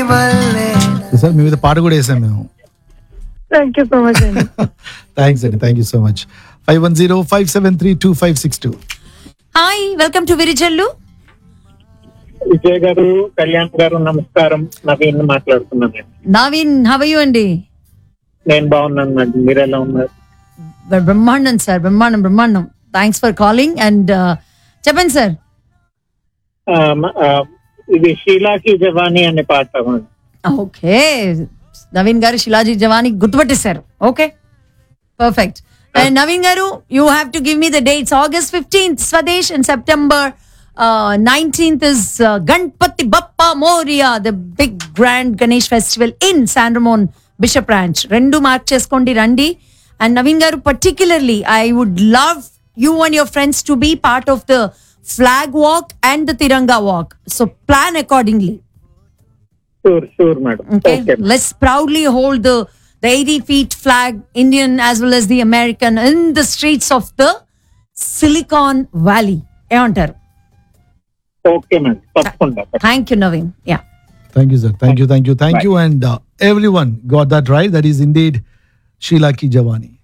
వల్లే సార్ మీ మీద పాట కూడా వేసాం మేము థ్యాంక్ యూ సో మచ్ అండి థ్యాంక్స్ అండి thank you so much five one zero five seven three two five six two hi welcome to Virijallu Vijay garu Kalyan గారు నమస్కారం నవీన్ మాట్లాడుతున్నాను నవీన్ హవయు అండి నేను బాగున్నాను మేడం మీరు ఎలా ఉన్నారు బ్రహ్మాండం సార్ బ్రహ్మాండం బ్రహ్మాండం థ్యాంక్స్ ఫర్ కాలింగ్ అండ్ చెప్పండి సార్ ఆ, మ- ఆ, ఇది షీలాకి జవానీ అనే పాట మేడం. ఓకే నవీన్ గారు శిలాజీ జవాని గుర్తుపట్టేశారు okay perfect and Naveen garu you have to give me the dates August fifteenth Swadesh and September nineteenth is Ganapati Bappa Morya the big grand Ganesh festival in San Ramon Bishop Ranch రెండు మార్క్ చేసుకోండి రండి and Naveen garu particularly I would love you and your friends to be part of the flag walk and the Tiranga walk so plan accordingly sure sure madam Okay, okay let's proudly hold the the 80 feet flag, Indian as well as the American, in the streets of the Silicon Valley. ఏమంటారు okay madam తప్పకుండా thank you Naveen yeah Thank you, sir. Thank you, thank you, thank you. And uh, everyone got that right. That is indeed Sheila Ki Javani.